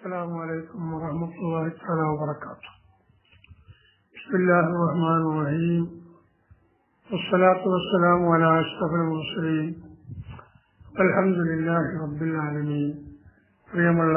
السلام عليكم ورحمة الله تعالى وبركاته بسم الله الرحمن الرحيم والصلاة والسلام على أشرف المرسلين الحمد لله رب العالمين പ്രിയമുള്ള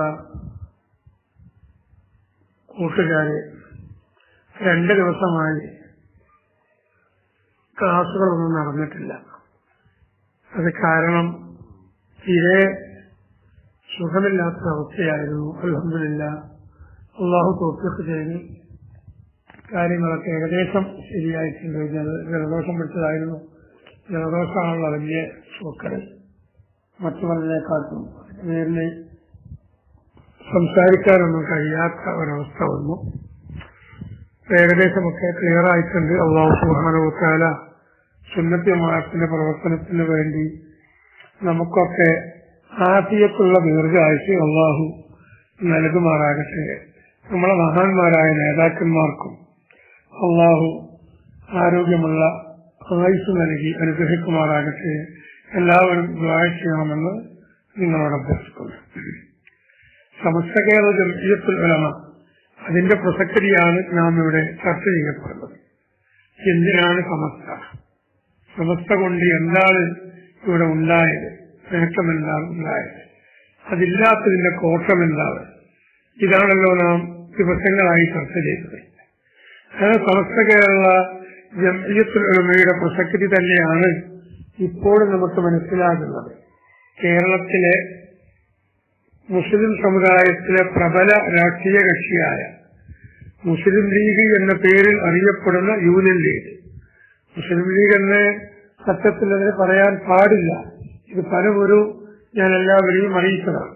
കൂട്ടുകാരെ രണ്ട് ദിവസമായി ക്ലാസ്സുകളൊന്നും നടന്നിട്ടില്ല അത് കാരണം തീരെ സുഖമില്ലാത്ത അവസ്ഥയായിരുന്നു അലഹമില്ല അള്ളാഹു തോഫിക്ക് ചെയ്ത് കാര്യങ്ങളൊക്കെ ഏകദേശം ശരിയായിട്ടുണ്ട് ജല- ജലദോഷം പിടിച്ചതായിരുന്നു ജലദോഷമാണുള്ള വലിയ സൂക്കട് മറ്റു പലതിനെക്കാട്ടും നേരിൽ സംസാരിക്കാനൊന്നും കഴിയാത്ത ഒരവസ്ഥ വന്നു ഏകദേശമൊക്കെ ക്ലിയർ ആയിട്ടുണ്ട് അള്ളാഹു സുഹാനുത്താല സുന്നത്യമായത്തിന്റെ പ്രവർത്തനത്തിന് വേണ്ടി നമുക്കൊക്കെ ആഫിയത്തുള്ള ദീർഘായുസ് അള്ളാഹു നൽകുമാറാകട്ടെ നമ്മളെ മഹാന്മാരായ നേതാക്കന്മാർക്കും അള്ളാഹു ആരോഗ്യമുള്ള ആയുസ് നൽകി അനുഗ്രഹിക്കുമാറാകട്ടെ എല്ലാവരും ദ്വാര ചെയ്യണമെന്ന് നിങ്ങളോട് അഭ്യർത്ഥിക്കുന്നു സമസ്ത കേരള ജംഇയ്യത്തുൽ ഉലമ അതിന്റെ പ്രസക്തിയാണ് നാം ഇവിടെ ചർച്ച ചെയ്യപ്പെടുന്നത് എന്തിനാണ് സമസ്ത സമസ്ത കൊണ്ട് എന്താണ് ഇവിടെ ഉണ്ടായത് നേട്ടം എന്താണ് ഉണ്ടായത് അതില്ലാത്തതിന്റെ കോട്ടം എന്താണ് ഇതാണല്ലോ നാം ദിവസങ്ങളായി ചർച്ച ചെയ്തത് അങ്ങനെ സമസ്ത കേരള ജംഇയ്യത്തുൽ ഉലമയുടെ പ്രസക്തി തന്നെയാണ് ഇപ്പോൾ നമുക്ക് മനസ്സിലാകുന്നത് കേരളത്തിലെ മുസ്ലിം സമുദായത്തിലെ പ്രബല രാഷ്ട്രീയ കക്ഷിയായ മുസ്ലിം ലീഗ് എന്ന പേരിൽ അറിയപ്പെടുന്ന യൂണിയൻ ലീഗ് മുസ്ലിം ലീഗ് എന്ന് സത്യത്തിൽ അതിന് പറയാൻ പാടില്ല ഇത് പലവരും ഞാൻ എല്ലാവരെയും അറിയിച്ചതാണ്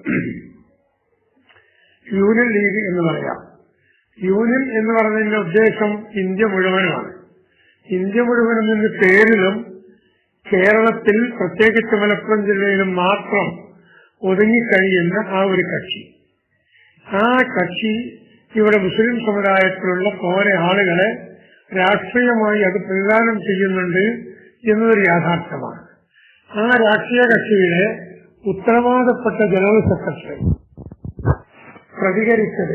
യൂണിയൻ ലീഗ് എന്ന് പറയാം യൂണിയൻ എന്ന് പറഞ്ഞതിന്റെ ഉദ്ദേശം ഇന്ത്യ മുഴുവനുമാണ് ഇന്ത്യ മുഴുവനും എന്ന പേരിലും കേരളത്തിൽ പ്രത്യേകിച്ച് മലപ്പുറം ജില്ലയിലും മാത്രം ഒതുങ്ങിക്കഴിയുന്ന ആ ഒരു കക്ഷി ആ കക്ഷി ഇവിടെ മുസ്ലിം സമുദായത്തിലുള്ള കുറെ ആളുകളെ രാഷ്ട്രീയമായി അത് പ്രതിദാനം ചെയ്യുന്നുണ്ട് എന്നതൊരു യാഥാർത്ഥ്യമാണ് ആ രാഷ്ട്രീയ കക്ഷിയുടെ ഉത്തരവാദപ്പെട്ട ജനറൽ സെക്രട്ടറി പ്രതികരിച്ചത്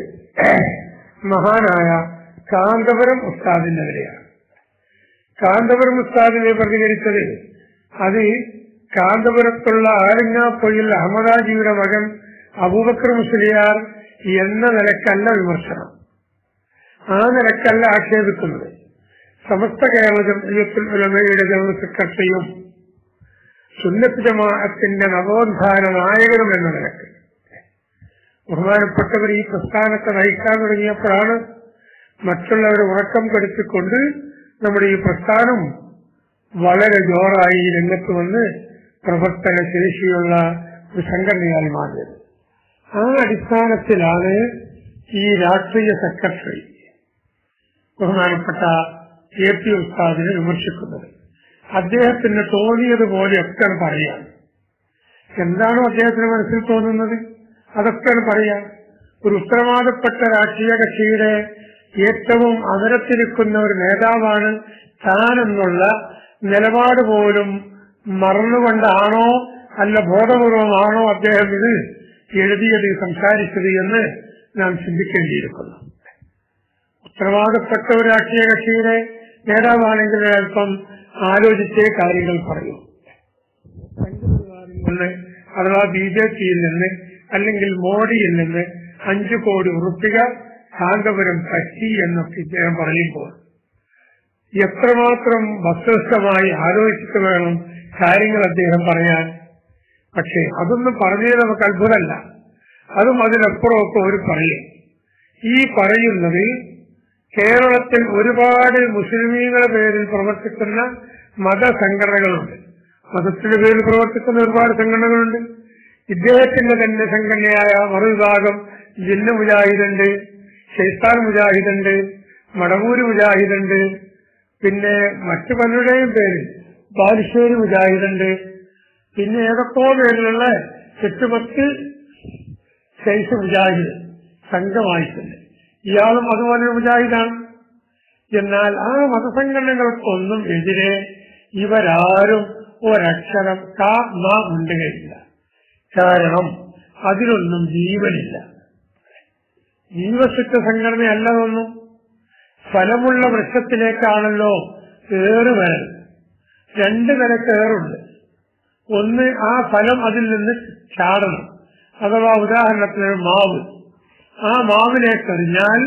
മഹാനായ കാന്തപുരം ഉസ്താദിനെതിരെയാണ് കാന്തപുരം ഉസ്താദിനെ പ്രതികരിച്ചത് അത് കാന്തപുരത്തുള്ള ആരങ്ങാപ്പൊയിൽ അഹമ്മദാജിയുടെ മകൻ അബൂബക്കർ മുസ്ലിയാർ എന്ന നിലക്കല്ല വിമർശനം ആ നിലക്കല്ല ആക്ഷേപിക്കുന്നത് സമസ്ത കേരള ജംഇയ്യത്തുൽ ഉലമയുടെ ജനറൽ സെക്രട്ടറിയും സുന്നത്ത് ജമാഅത്തിന്റെ നവോത്ഥാന നായകനും എന്ന നിലക്ക് ബഹുമാനപ്പെട്ടവർ ഈ പ്രസ്ഥാനത്തെ നയിക്കാൻ തുടങ്ങിയപ്പോഴാണ് മറ്റുള്ളവരെ ഉറക്കം കെടുത്തിക്കൊണ്ട് നമ്മുടെ ഈ പ്രസ്ഥാനം വളരെ ജോറായി രംഗത്ത് വന്ന് പ്രവർത്തന ശേഷിയുള്ള ഒരു സംഘടനയായി മാറിയത് ആ അടിസ്ഥാനത്തിലാണ് ഈ രാഷ്ട്രീയ സെക്രട്ടറി ബഹുമാനപ്പെട്ട എ പി ഉസ്താദിനെ വിമർശിക്കുന്നത് അദ്ദേഹത്തിന് തോന്നിയതുപോലെയൊക്കെ പറയാം എന്താണോ അദ്ദേഹത്തിന് മനസ്സിൽ തോന്നുന്നത് അതൊക്കെ പറയാം ഒരു ഉത്തരവാദപ്പെട്ട രാഷ്ട്രീയ കക്ഷിയുടെ ഏറ്റവും അകരത്തിരിക്കുന്ന ഒരു നേതാവാണ് താനെന്നുള്ള നിലപാട് പോലും മറന്നുകൊണ്ടാണോ അല്ല ബോധപൂർവമാണോ അദ്ദേഹം ഇത് എഴുതിയത് സംസാരിച്ചത് എന്ന് നാം ചിന്തിക്കേണ്ടിയിരിക്കുന്നു ഉത്തരവാദപ്പെട്ട ഒരു രാഷ്ട്രീയ കക്ഷിയുടെ നേതാവാണെങ്കിൽ അല്പം ആലോചിച്ചേ കാര്യങ്ങൾ പറയൂ സംഘപരിവാറിൽ നിന്ന് അഥവാ ബി ജെ പിയിൽ നിന്ന് അല്ലെങ്കിൽ മോഡിയിൽ നിന്ന് അഞ്ചു കോടി ഉറുപ്പിക കാന്തപുരം പറ്റി എന്നൊക്കെ ഇദ്ദേഹം പറയുമ്പോൾ എത്രമാത്രം വസ്തുനിഷ്ഠമായി ആലോചിച്ചിട്ട് വേണം കാര്യങ്ങൾ അദ്ദേഹം പറയാൻ പക്ഷേ അതൊന്നും പറഞ്ഞത് നമുക്ക് അത്ഭുതമല്ല അതും അതിനപ്പുറമൊക്കെ ഒരു പറയും ഈ പറയുന്നത് കേരളത്തിൽ ഒരുപാട് മുസ്ലിമീങ്ങളുടെ പേരിൽ പ്രവർത്തിക്കുന്ന മതസംഘടനകളുണ്ട് മതത്തിന്റെ പേരിൽ പ്രവർത്തിക്കുന്ന ഒരുപാട് സംഘടനകളുണ്ട് ഇദ്ദേഹത്തിന്റെ തന്നെ സംഘടനയായ മറുവിഭാഗം ജിന്ന മുജാഹിദുണ്ട് ഷെയ്ത്താൻ മുജാഹിദുണ്ട് മടവൂര് മുജാഹിദുണ്ട് പിന്നെ മറ്റു പലരുടെയും പേര് ബാലുശ്ശേരി മുജാഹിദുണ്ട് പിന്നെ ഏതൊക്കെയോ പേരിലുള്ള എട്ട് പത്ത് ശൈസ് മുജാഹിദ് സംഘമായിട്ടുണ്ട് ഇയാളും അതുപോലെ ഒരു മുജാഹിദാണ് എന്നാൽ ആ മതസംഘടനകൾക്കൊന്നും എതിരെ ഇവരാരും ഒരക്ഷരം കാ മാ ഉണ്ടുകയില്ല കാരണം അതിലൊന്നും ജീവനില്ല ജീവസുറ്റ സംഘടനയല്ല ഒന്നും ഫലമുള്ള വൃക്ഷത്തിലേക്കാണല്ലോ ഏറ് വരൽ രണ്ട് നിലക്ക് ഏറുണ്ട് ഒന്ന് ആ ഫലം അതിൽ നിന്ന് ചാടണം അഥവാ ഉദാഹരണത്തിന് ഒരു മാവ് ആ മാവിലേക്ക് എറിഞ്ഞാൽ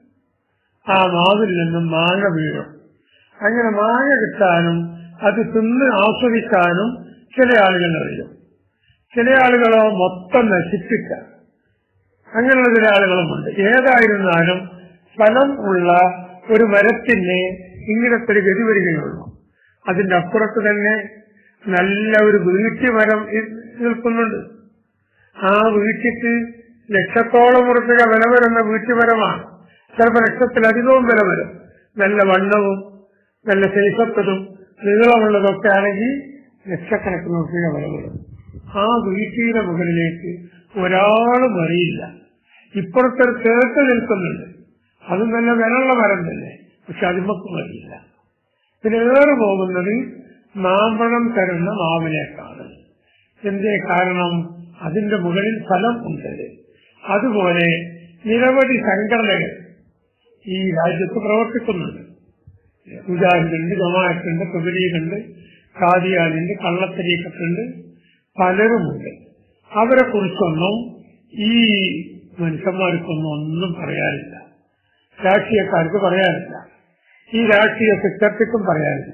ആ മാവിൽ നിന്നും മാങ്ങ വീഴും അങ്ങനെ മാങ്ങ കിട്ടാനും അത് തിന്ന് ആസ്വദിക്കാനും ചില ആളുകൾ അറിയും ചില ആളുകളോ മൊത്തം നശിപ്പിക്കാം അങ്ങനെയുള്ള ചില ആളുകളുമുണ്ട് ഏതായിരുന്നാലും ഫലം ഉള്ള ഒരു മരത്തിന് ഇങ്ങനത്തെ ഒരു ഗതി വരികയുള്ളൂ അതിന്റെ അപ്പുറത്ത് തന്നെ നല്ല ഒരു വീട്ടുമരം ഇ- നിൽക്കുന്നുണ്ട് ആ വീട്ടിക്ക് ലക്ഷത്തോളം ഉറുപ്പിക വില വരുന്ന വീട്ടുമരമാണ് ചിലപ്പോൾ ലക്ഷത്തിലധികവും വില വരും നല്ല വണ്ണവും നല്ല ശൈശത്വതും നീളമുള്ളതൊക്കെ ആണെങ്കിൽ ലക്ഷക്കണക്കിന് ഉറുപ്പിക വില വരും ആ വീട്ടിയുടെ മുകളിലേക്ക് ഒരാളും അറിയില്ല ഇപ്പുറത്തെ ഒരു തേക്ക് നിൽക്കുന്നുണ്ട് അത് നല്ല വിലയുള്ള മരം തന്നെ പക്ഷെ അതിമക്കും അറിയില്ല പിന്നെ ഏറെ പോകുന്നത് മാമ്പഴം തരുന്ന മാവിലേക്കാണ് എന്തേ കാരണം അതിന്റെ മുകളിൽ ഫലം ഉണ്ട് അതുപോലെ നിരവധി സംഘടനകൾ ഈ രാജ്യത്ത് പ്രവർത്തിക്കുന്നുണ്ട് മുജാഹിദുണ്ട് ജമാഅത്തുണ്ട് തുബലീഗുണ്ട് ഖാദിയാനുണ്ട് കള്ളത്തരീക്കത്തുണ്ട് പലരുമുണ്ട് അവരെ കുറിച്ചൊന്നും ഈ മനുഷ്യന്മാർക്കൊന്നും ഒന്നും പറയാനില്ല രാഷ്ട്രീയക്കാർക്ക് പറയാനില്ല ഈ രാഷ്ട്രീയ സെക്രട്ടറിക്കും പറയാനില്ല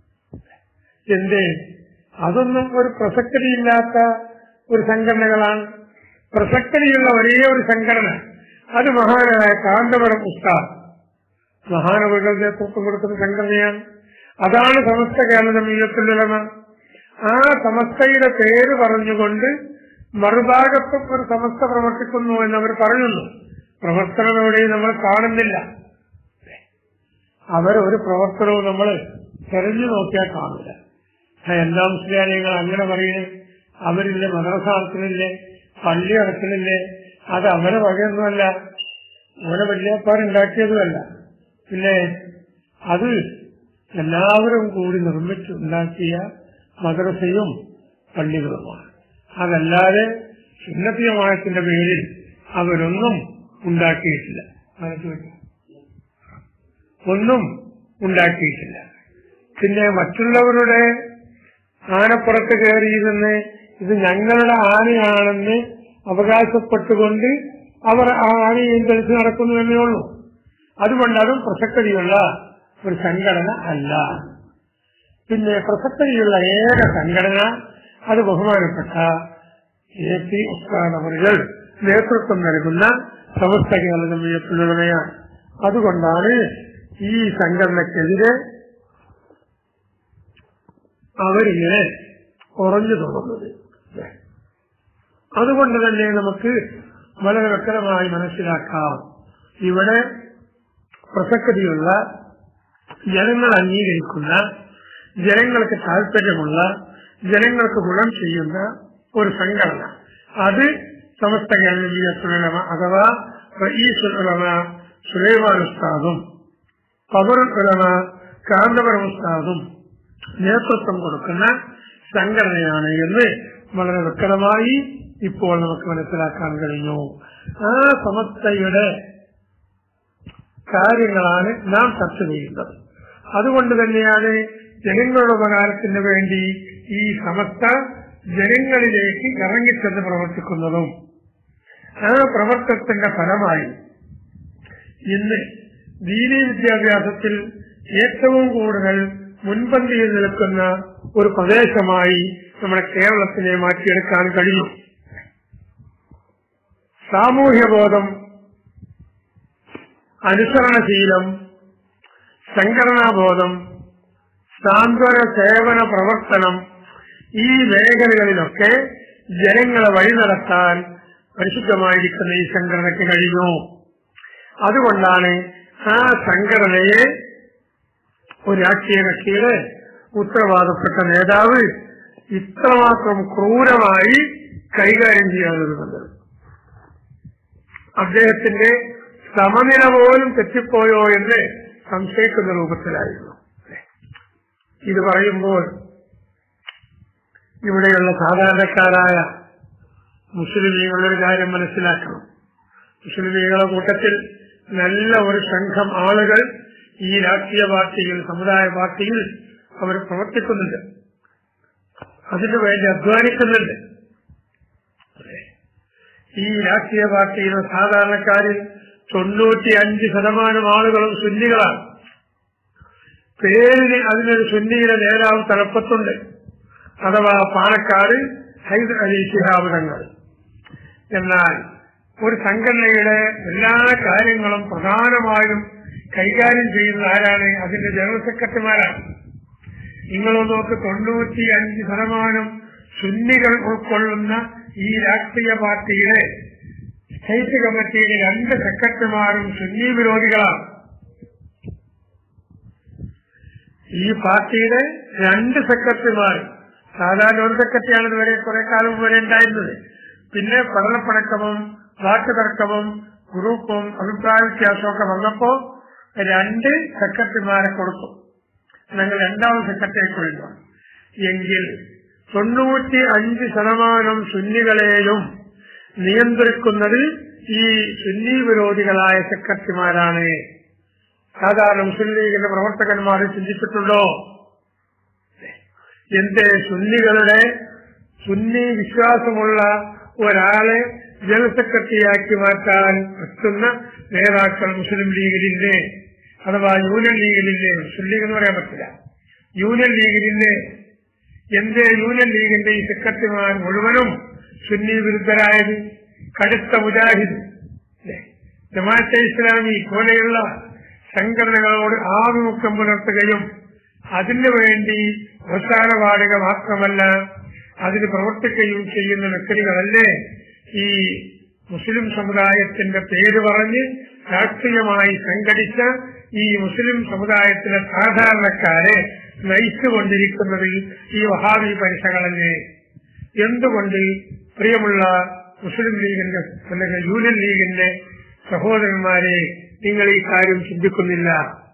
എന്തേ അതൊന്നും ഒരു പ്രസക്തിയില്ലാത്ത ഒരു സംഘടനകളാണ് പ്രസക്തിയുള്ള ഒരേ ഒരു സംഘടന അത് മഹാനായ കാന്തപുരം ഉസ്താദ് മഹാനവരുടെ നേതൃത്വം കൊടുക്കുന്ന സംഘടനയാണ് അതാണ് സമസ്ത കേരള ജമീയത്തുലമ ആ സമസ്തയുടെ പേര് പറഞ്ഞുകൊണ്ട് മറുഭാഗത്തും ഒരു സമസ്ത പ്രവർത്തിക്കുന്നു എന്നവർ പറയുന്നു പ്രവർത്തനം എവിടെയും നമ്മൾ കാണുന്നില്ല അവർ ഒരു പ്രവർത്തനവും നമ്മൾ തെരഞ്ഞു നോക്കിയാൽ കാണില്ല ആ എല്ലാ മുസ്ലിയാനികൾ അങ്ങനെ പറയുന്നത് അവരില്ലേ മദ്രസ നടത്തുന്നില്ലേ പള്ളി നടത്തുന്നില്ലേ അത് അവരെ വകയൊന്നുമല്ല അവരെ വല്യപ്പാടുണ്ടാക്കിയതുമല്ല പിന്നെ അത് എല്ലാവരും കൂടി നിർമ്മിച്ച് ഉണ്ടാക്കിയ മദ്രസയും പള്ളികളുമാണ് അതല്ലാതെ സുന്നത്തിയമായത്തിന്റെ പേരിൽ അവരൊന്നും ഉണ്ടാക്കിയിട്ടില്ല മനസ്സിൽ വെച്ചോ. ഒന്നും ഉണ്ടാക്കിയിട്ടില്ല പിന്നെ മറ്റുള്ളവരുടെ ആനപ്പുറത്ത് കയറിയിരുന്ന് ഇത് ഞങ്ങളുടെ ആനയാണെന്ന് അവകാശപ്പെട്ടുകൊണ്ട് അവർ ആ ആനയും തെളിച്ച് നടക്കുന്നു എന്നേ ഉള്ളൂ അതുകൊണ്ട് അതും പ്രസക്തിയുള്ള ഒരു സംഘടന അല്ല പിന്നെ പ്രസക്തിയുള്ള ഏക സംഘടന അത് ബഹുമാനപ്പെട്ട എ പി ഉസ്താദ് അവറുകൾ നേതൃത്വം നൽകുന്ന സമസ്ത കേരള ജമീയത്തുള്ളവയാണ് അതുകൊണ്ടാണ് ഈ സംഘടനക്കെതിരെ അവരിങ്ങനെ കുറഞ്ഞു തുടങ്ങുന്നത് അതുകൊണ്ട് തന്നെ നമുക്ക് വളരെ വ്യക്തമായി മനസ്സിലാക്കാം ഇവിടെ പ്രസക്തിയുള്ള ജനങ്ങൾ അംഗീകരിക്കുന്ന ജനങ്ങൾക്ക് താല്പര്യമുള്ള ജനങ്ങൾക്ക് ഗുണം ചെയ്യുന്ന ഒരു സംഘടന അത് സമസ്ത കേരളീയത്തുലമ അഥവാ റയീസുൽ ഉലമ സുലൈമാൻ ഉസ്താദും പവറുൽ ഉലമ കാന്തപുരം ഉസ്താദും നേതൃത്വം കൊടുക്കുന്ന സംഘടനയാണ് എന്ന് വളരെ വ്യക്തമായി ഇപ്പോൾ നമുക്ക് മനസ്സിലാക്കാൻ കഴിഞ്ഞു ആ സമസ്തയുടെ കാര്യങ്ങളാണ് നാം ചർച്ച ചെയ്യുന്നത് അതുകൊണ്ട് തന്നെയാണ് ജനങ്ങളുടെ ഉപകാരത്തിന് വേണ്ടി ഈ സമസ്ത ജനങ്ങളിലേക്ക് ഇറങ്ങിച്ചെന്ന് പ്രവർത്തിക്കുന്നതും ആ പ്രവർത്തനത്തിന്റെ ഫലമായി ഇന്ന് ദീനീ വിദ്യാഭ്യാസത്തിൽ ഏറ്റവും കൂടുതൽ മുൻപന്തിയിൽ നിൽക്കുന്ന ഒരു പ്രദേശമായി നമ്മുടെ കേരളത്തിനെ മാറ്റിയെടുക്കാൻ കഴിയും സാമൂഹ്യബോധം അനുസരണശീലം സംഘടനാബോധം സാന്ത്വന സേവന പ്രവർത്തനം ഈ മേഖലകളിലൊക്കെ ജനങ്ങളെ വഴി നടത്താൻ പരിശുദ്ധമായിരിക്കുന്ന ഈ സംഘടനയ്ക്ക് കഴിഞ്ഞു അതുകൊണ്ടാണ് ആ സംഘടനയെ ഒരു രാഷ്ട്രീയ കക്ഷിയുടെ ഉത്തരവാദപ്പെട്ട നേതാവ് ഇത്രമാത്രം ക്രൂരമായി കൈകാര്യം ചെയ്യാതിരുന്നത് അദ്ദേഹത്തിന്റെ സമനില പോലും തെറ്റിപ്പോയോ എന്ന് സംശയിക്കുന്ന രൂപത്തിലായിരുന്നു ഇത് പറയുമ്പോൾ ഇവിടെയുള്ള സാധാരണക്കാരായ മുസ്ലിമീങ്ങളുടെ ഒരു കാര്യം മനസ്സിലാക്കണം മുസ്ലിമീങ്ങളുടെ കൂട്ടത്തിൽ നല്ല ഒരു സംഘം ആളുകൾ ഈ രാഷ്ട്രീയ പാർട്ടിയിൽ സമുദായ പാർട്ടിയിൽ അവർ പ്രവർത്തിക്കുന്നുണ്ട് അതിനു വേണ്ടി അധ്വാനിക്കുന്നുണ്ട് ഈ രാഷ്ട്രീയ പാർട്ടിയിലെ സാധാരണക്കാരിൽ തൊണ്ണൂറ്റി അഞ്ച് ശതമാനം ആളുകളും സുന്നികളാണ് പേരിന് അതിനൊരു സുന്നിയുടെ നേതാവ് തലപ്പത്തുണ്ട് അഥവാ പാലക്കാട് ഹൈദർ അലി ശിഹാബ് തങ്ങൾ എന്നാൽ ഒരു സംഘടനയുടെ എല്ലാ കാര്യങ്ങളും പ്രധാനമായും കൈകാര്യം ചെയ്യുന്ന ആരാണ് അതിന്റെ ജനറൽ സെക്രട്ടറിമാരാണ് നിങ്ങൾ നോക്ക് തൊണ്ണൂറ്റി അഞ്ച് ശതമാനം സുന്നികൾ ഉൾക്കൊള്ളുന്ന ഈ രാഷ്ട്രീയ പാർട്ടിയുടെ സ്റ്റേറ്റ് കമ്മിറ്റിയിലെ രണ്ട് സെക്രട്ടറിമാരും സുന്നി വിരോധികളാണ് ഈ പാർട്ടിയുടെ രണ്ട് സെക്രട്ടറിമാർ സാധാരണ ഒരു സെക്രട്ടറിയാണ് ഇതുവരെ കുറെ കാലം വരെ ഉണ്ടായിരുന്നത് പിന്നെ പഠനപ്പണക്കവും വാക്ക് തർക്കവും ഗ്രൂപ്പും അഭിപ്രായ വ്യത്യാസമൊക്കെ വന്നപ്പോ രണ്ട് സെക്രട്ടറിമാരെ കൊടുത്തു ഞങ്ങൾ രണ്ടാമത് സെക്രട്ടറി കൊള്ളുക എങ്കിൽ തൊണ്ണൂറ്റി അഞ്ച് ശതമാനം സുന്നികളെയും നിയന്ത്രിക്കുന്നത് ഈ സുന്നി വിരോധികളായ സെക്രട്ടറിമാരാണ് സാധാരണ മുസ്ലിം ലീഗിന്റെ പ്രവർത്തകന്മാർ ചിന്തിച്ചിട്ടുണ്ടോ എന്റെ സുന്നികളുടെ സുന്നി വിശ്വാസമുള്ള ഒരാളെ ജനറൽ സെക്രട്ടറിയാക്കി മാറ്റാൻ പറ്റുന്ന നേതാക്കൾ മുസ്ലിം ലീഗിലില്ലേ അഥവാ യൂണിയൻ ലീഗിലില്ലേ മുസ്ലിം ലീഗ് എന്ന് പറയാൻ പറ്റില്ല യൂണിയൻ ലീഗിലില്ലേ എന്റെ യൂണിയൻ ലീഗിന്റെ ഈ സെക്രട്ടറിമാർ മുഴുവനും സുന്നി വിരുദ്ധരായത് കടുത്ത മുജാഹിദ് അല്ലേ? ജമാഅത്തെ ഇസ്ലാമി പോലെയുള്ള സംഘടനകളോട് ആഭിമുഖ്യം പുലർത്തുകയും അതിനു വേണ്ടി അവസാന പാടുക മാത്രമല്ല അതിന് പ്രവർത്തിക്കുകയും ചെയ്യുന്ന വ്യക്തികളല്ലേ ഈ മുസ്ലിം സമുദായത്തിന്റെ പേര് പറഞ്ഞ് രാഷ്ട്രീയമായി സംഘടിച്ച ഈ മുസ്ലിം സമുദായത്തിലെ സാധാരണക്കാരെ നയിച്ചുകൊണ്ടിരിക്കുന്നത് ഈ വഹാബി പരിസകളല്ലേ എന്തുകൊണ്ട് പ്രിയമുള്ള മുസ്ലിം ലീഗിന്റെ അല്ലെങ്കിൽ യൂണിയൻ ലീഗിന്റെ സഹോദരന്മാരെ നിങ്ങൾ ഈ കാര്യം ചിന്തിക്കുന്നില്ല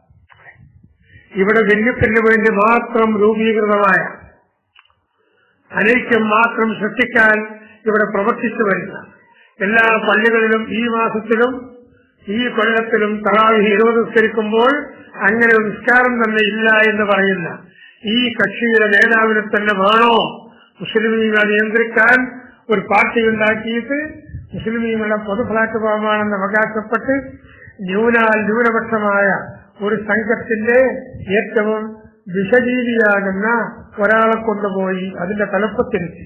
ഇവിടെ ഭിന്നത്തിന് വേണ്ടി മാത്രം രൂപീകൃതമായ അനൈക്യം മാത്രം സൃഷ്ടിക്കാൻ ഇവിടെ പ്രവർത്തിച്ചു വരുന്ന എല്ലാ പള്ളികളിലും ഈ മാസത്തിലും ഈ കൊല്ലത്തിലും തറാവി ഇരുപത് നിസ്കരിക്കുമ്പോൾ അങ്ങനെ ഒരു നിസ്കാരം തന്നെ ഇല്ല എന്ന് പറയുന്ന ഈ കക്ഷിയുടെ നേതാവിനെ തന്നെ വേണോ മുസ്ലിമീങ്ങളെ നിയന്ത്രിക്കാൻ ഒരു പാർട്ടി ഉണ്ടാക്കിയിട്ട് മുസ്ലിമീങ്ങളുടെ പൊതു പ്ലാറ്റ്ഫോമാണെന്ന് അവകാശപ്പെട്ട് ന്യൂനാൽ ന്യൂനപക്ഷമായ ഒരു സംഘത്തിന്റെ ഏറ്റവും വിഷജീവിയാകുന്ന ഒരാളെ കൊണ്ടുപോയി അതിന്റെ തലപ്പത്തിരുത്തി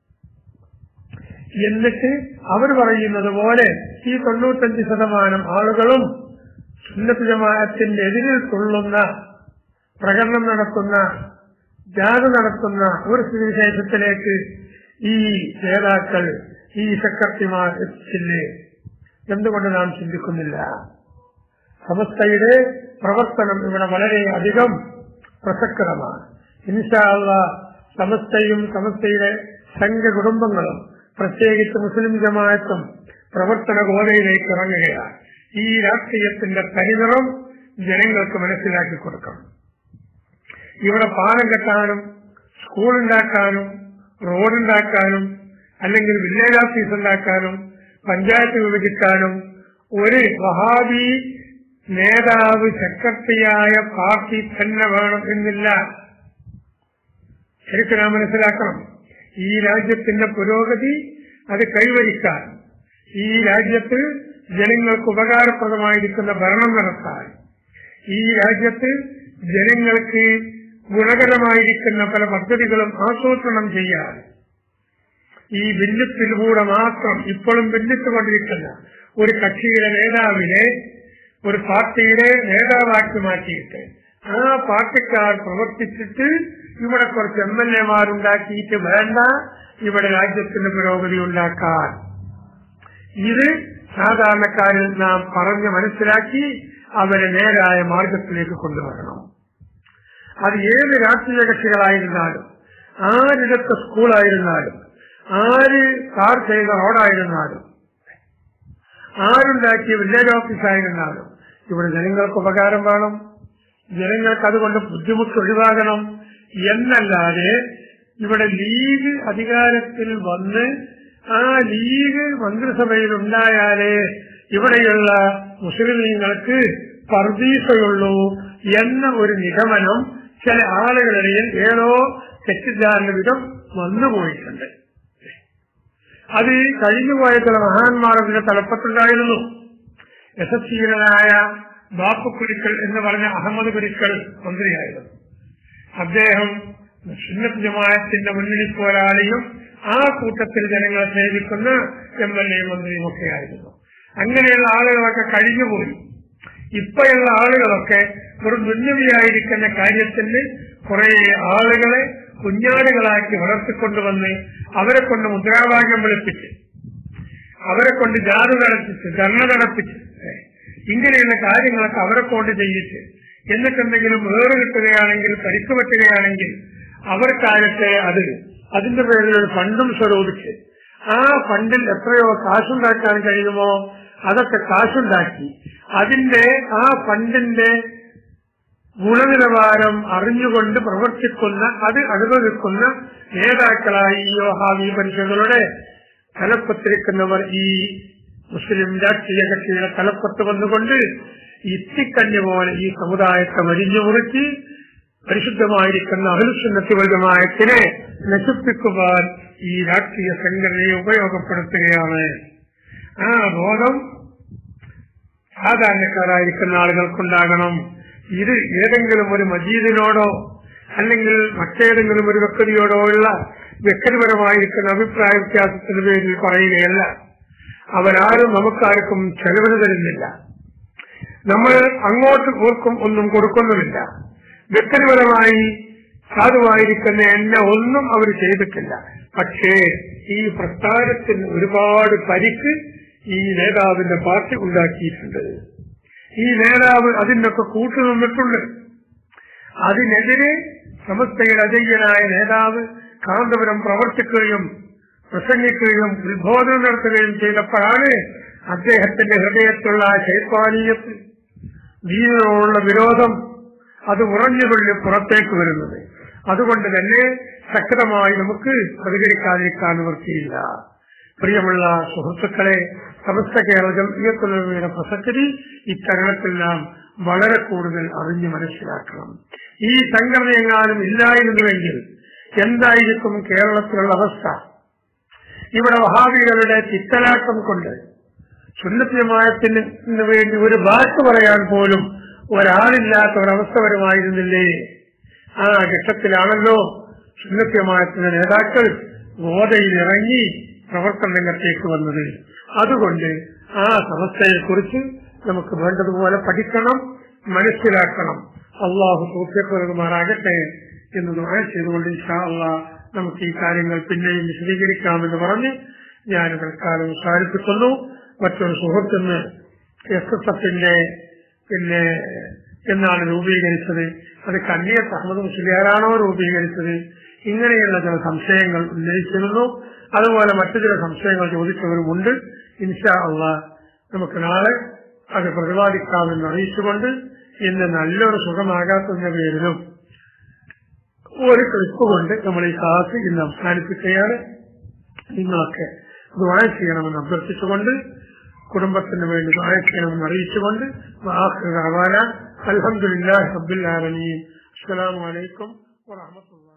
എന്നിട്ട് അവർ പറയുന്നത് പോലെ ഈ തൊണ്ണൂറ്റഞ്ച് ശതമാനം ആളുകളും സുന്നത്ത് ജമാഅത്തിന്റെ എതിരിൽ തുള്ളുന്ന പ്രകടനം നടത്തുന്ന ജാഥ നടത്തുന്ന ഒരു സ്ഥിതിവിശേഷത്തിലേക്ക് ഈ നേതാക്കൾ ഈ സെക്രട്ടറിമാർ എത്തിച്ചില്ലേ എന്തുകൊണ്ട് നാം ചിന്തിക്കുന്നില്ല സമസ്തയുടെ പ്രവർത്തനം ഇവിടെ വളരെ അധികം പ്രസക്തമാണ് ഇൻഷാള്ള സമസ്തയും സമസ്തയുടെ സംഘ കുടുംബങ്ങളും പ്രത്യേകിച്ച് മുസ്ലിം ജമാഅത്തും പ്രവർത്തന ഗോതയിലേക്ക് ഇറങ്ങുകയാണ് ഈ രാഷ്ട്രീയത്തിന്റെ പരിതറം ജനങ്ങൾക്ക് മനസ്സിലാക്കി കൊടുക്കണം ഇവിടെ പാലം കെട്ടാനും സ്കൂൾ ഉണ്ടാക്കാനും റോഡുണ്ടാക്കാനും അല്ലെങ്കിൽ വില്ലേജ് ഓഫീസ് ഉണ്ടാക്കാനും പഞ്ചായത്ത് വിഭജിക്കാനും ഒരു വഹാബി നേതാവ് സെക്രട്ടറിയായ പാർട്ടി തന്നെ വേണം എന്നില്ല ശരിക്കും നാം മനസ്സിലാക്കണം ഈ രാജ്യത്തിന്റെ പുരോഗതി അത് കൈവരിക്കാൻ ഈ രാജ്യത്ത് ജനങ്ങൾക്ക് ഉപകാരപ്രദമായിരിക്കുന്ന ഭരണം നടത്താൻ ഈ രാജ്യത്ത് ജനങ്ങൾക്ക് ഗുണകരമായിരിക്കുന്ന പല പദ്ധതികളും ആസൂത്രണം ചെയ്യാൻ ഈ ഭിന്നിപ്പിലൂടെ മാത്രം ഇപ്പോഴും ഭിന്നിച്ചുകൊണ്ടിരിക്കുന്ന ഒരു കക്ഷിയുടെ നേതാവിനെ ഒരു പാർട്ടിയുടെ നേതാവാക്കി മാറ്റിയിട്ട് ആ പാർട്ടിക്കാർ പ്രവർത്തിച്ചിട്ട് ഇവിടെ കുറച്ച് എം എൽ എമാരുണ്ടാക്കിയിട്ട് വേണ്ട ഇവിടെ രാജ്യത്തിന്റെ പുരോഗതി ഉണ്ടാക്കാൻ ഇത് സാധാരണക്കാരിൽ നാം പറഞ്ഞ് മനസ്സിലാക്കി അവരെ നേരായ മാർഗത്തിലേക്ക് കൊണ്ടുവരണം അത് ഏത് രാഷ്ട്രീയ കക്ഷികളായിരുന്നാലും ആരിടത്തെ സ്കൂളായിരുന്നാലും ആര് കാർ ചെയ്ത റോഡായിരുന്നാലും ആരുണ്ടാക്കിയ വില്ലേജ് ഓഫീസായിരുന്നാലും ഇവിടെ ജനങ്ങൾക്ക് ഉപകാരം വേണം ജനങ്ങൾക്ക് അതുകൊണ്ട് ബുദ്ധിമുട്ട് ഒഴിവാകണം എന്നല്ലാതെ ഇവിടെ ലീഗ് അധികാരത്തിൽ വന്ന് ആ ലീഗ് മന്ത്രിസഭയിൽ ഉണ്ടായാലേ ഇവിടെയുള്ള മുസ്ലിമീങ്ങൾക്ക് പർദീസയുള്ളൂ എന്ന ഒരു നിഗമനം ചില ആളുകളിടയിൽ ഏതോ തെറ്റിദ്ധാരണ വിധം വന്നുപോയിട്ടുണ്ട് അത് കഴിഞ്ഞുപോയ ചില മഹാന്മാരുടെ തലപ്പത്തുണ്ടായിരുന്നു യശസ്വീകരനായ ബാപ്പു കുരിക്കൽ എന്ന് പറഞ്ഞ അഹമ്മദ് കുരിക്കൽ മന്ത്രിയായിരുന്നു അദ്ദേഹം സുന്നത്ത് ജമാഅത്തിന്റെ മുന്നണി പോരാളിയും ആ കൂട്ടത്തിൽ ജനങ്ങളെ സേവിക്കുന്ന എം എൽ എ മന്ത്രിയും ഒക്കെ ആയിരുന്നു അങ്ങനെയുള്ള ആളുകളൊക്കെ കഴിഞ്ഞുപോയി ഇപ്പോഴുള്ള ആളുകളൊക്കെ വെറും ദുന്യവിയായിരിക്കുന്ന കാര്യത്തിന് കുറെ ആളുകളെ കുഞ്ഞാടുകളാക്കി വളർത്തിക്കൊണ്ടുവന്ന് അവരെ കൊണ്ട് മുദ്രാവാക്യം വിളിപ്പിച്ച് അവരെ കൊണ്ട് ജാതു നടത്തിച്ച് ധർണ നടത്തിച്ച് ഇങ്ങനെയുള്ള കാര്യങ്ങളൊക്കെ അവരെ കൊണ്ട് ചെയ്യിച്ച് എന്നിട്ടെന്തെങ്കിലും വേറെ കിട്ടുകയാണെങ്കിൽ പരിക്ക് പറ്റുകയാണെങ്കിൽ അവർക്കാകട്ടെ അത് അതിന്റെ പേരിൽ ഒരു ഫണ്ടും സ്വരൂപിച്ച് ആ ഫണ്ടിൽ എത്രയോ കാശുണ്ടാക്കാൻ കഴിയുമോ അതൊക്കെ കാശുണ്ടാക്കി അതിന്റെ ആ ഫണ്ടിന്റെ ഗുണനിലവാരം അറിഞ്ഞുകൊണ്ട് പ്രവർത്തിക്കുന്ന അത് അനുഭവിക്കുന്ന നേതാക്കളായി ഈ യോഹാവി പരിഷകളുടെ തലപ്പത്തിരിക്കുന്നവർ ഈ മുസ്ലിം രാഷ്ട്രീയ കക്ഷിയുടെ തലപ്പത്ത് വന്നുകൊണ്ട് ഇത്തിക്കഞ്ഞു പോലെ ഈ സമുദായത്തെ വരിഞ്ഞു മുറുക്കി പരിശുദ്ധമായിരിക്കുന്ന അഹലുസുന്നത്തി വലുമായത്തിനെ നശിപ്പിക്കുവാൻ ഈ രാഷ്ട്രീയ സംഘടനയെ ഉപയോഗപ്പെടുത്തുകയാണ് ആ ബോധം സാധാരണക്കാരായിരിക്കുന്ന ആളുകൾക്കുണ്ടാകണം ഇത് ഏതെങ്കിലും ഒരു മജീദിനോടോ അല്ലെങ്കിൽ മറ്റേതെങ്കിലും ഒരു വ്യക്തിയോടോ ഉള്ള വ്യക്തിപരമായിരിക്കുന്ന അഭിപ്രായ വ്യത്യാസത്തിന് പേരിൽ പറയുകയല്ല അവരാരും നമുക്കാർക്കും ചെലവിന് തരുന്നില്ല നമ്മൾ അങ്ങോട്ട് ഓർക്കും ഒന്നും കൊടുക്കുന്നുമില്ല വ്യക്തിപരമായി സാധുവായിരിക്കുന്ന എന്നെ ഒന്നും അവർ ചെയ്തിട്ടില്ല പക്ഷേ ഈ പ്രസ്ഥാനത്തിന് ഒരുപാട് പരിക്ക് ഈ നേതാവിന്റെ പാർട്ടി ഉണ്ടാക്കിയിട്ടുണ്ട് ഈ നേതാവ് അതിനൊക്കെ കൂട്ടുനിന്നിട്ടുണ്ട് അതിനെതിരെ സമസ്തയുടെ അജയ്യനായ നേതാവ് കാന്തപുരം പ്രവർത്തിക്കുകയും പ്രസംഗിക്കുകയും ഉത്ബോധനം നടത്തുകയും ചെയ്തപ്പോഴാണ് അദ്ദേഹത്തിന്റെ ഹൃദയത്തിലുള്ള ശൈത്വാനീയത്ത് ദീനോടുള്ള വിരോധം അത് ഉറഞ്ഞുകൊള്ളി പുറത്തേക്ക് വരുന്നത് അതുകൊണ്ട് തന്നെ ശക്തമായി നമുക്ക് പ്രതികരിക്കാതിരിക്കാൻ നിവൃത്തിയില്ല പ്രിയമുള്ള സുഹൃത്തുക്കളെ സമസ്ത കേരള ജംഇയ്യത്തുലമയുടെ പ്രസക്തി ഇത്തരണത്തിൽ നാം വളരെ കൂടുതൽ അറിഞ്ഞു മനസ്സിലാക്കണം ഈ സംഘടന എങ്ങാനും ഇല്ലായിരുന്നുവെങ്കിൽ എന്തായിരിക്കും കേരളത്തിലുള്ള അവസ്ഥ ഇവിടെ വഹാബികളുടെ ചിത്തലാട്ടം കൊണ്ട് സുന്നത്യമായത്തിന് വേണ്ടി ഒരു വാക്ക് പറയാൻ പോലും ഒരാളില്ലാത്ത ഒരവസ്ഥ വരുമായിരുന്നില്ലേ ആ ഘട്ടത്തിലാണല്ലോ സുന്നത്യമായത്തിന്റെ നേതാക്കൾ ഗോതയിലിറങ്ങി പ്രവർത്തന രംഗത്തേക്ക് വന്നത് അതുകൊണ്ട് ആ സമസ്തയെക്കുറിച്ച് നമുക്ക് വേണ്ടതുപോലെ പഠിക്കണം മനസ്സിലാക്കണം അള്ളാഹു സൂക്ഷ്യപ്പെടുമാറാകട്ടെ എന്ന് ദുആ ചെയ്തുകൊണ്ട് ഇൻഷാ അള്ളാഹ് നമുക്ക് ഈ കാര്യങ്ങൾ പിന്നെയും വിശദീകരിക്കാമെന്ന് പറഞ്ഞ് ഞാൻ തൽക്കാലം അവസാനിപ്പിക്കുന്നു മറ്റൊരു സുഹൃത്തിന് എസ് എസ് എഫിന്റെ പിന്നെ എന്നാണ് രൂപീകരിച്ചത് അത് കണ്ണിയത്ത് അഹമ്മദ് മുസ്ലിയാരാണോ രൂപീകരിച്ചത് ഇങ്ങനെയുള്ള ചില സംശയങ്ങൾ ഉന്നയിച്ചിരുന്നു അതുപോലെ മറ്റു ചില സംശയങ്ങൾ ചോദിച്ചവരുമുണ്ട് ഇൻഷാ അള്ളാഹ് നമുക്ക് നാളെ അത് പ്രതിപാദിക്കാമെന്ന് അറിയിച്ചുകൊണ്ട് ഇന്ന് നല്ലൊരു സുഖമാകാത്തതിന്റെ പേരിലും ഒരു ക്ലിപ്പ് കൊണ്ട് നമ്മൾ ഈ ക്ലാസ് ഇന്ന് അവസാനിപ്പിക്കുകയാണ് നിങ്ങളൊക്കെ ദ്വാഴ ചെയ്യണമെന്ന് അഭ്യർത്ഥിച്ചുകൊണ്ട് കുടുംബത്തിന് വേണ്ടി ദ്വാഴ ചെയ്യണമെന്ന് അറിയിച്ചുകൊണ്ട് അലഹമുല്ലാ റബ്ബുൽ ആലമീൻ അസ്സലാമു അലൈക്കും വറഹ്മത്തുള്ളാഹി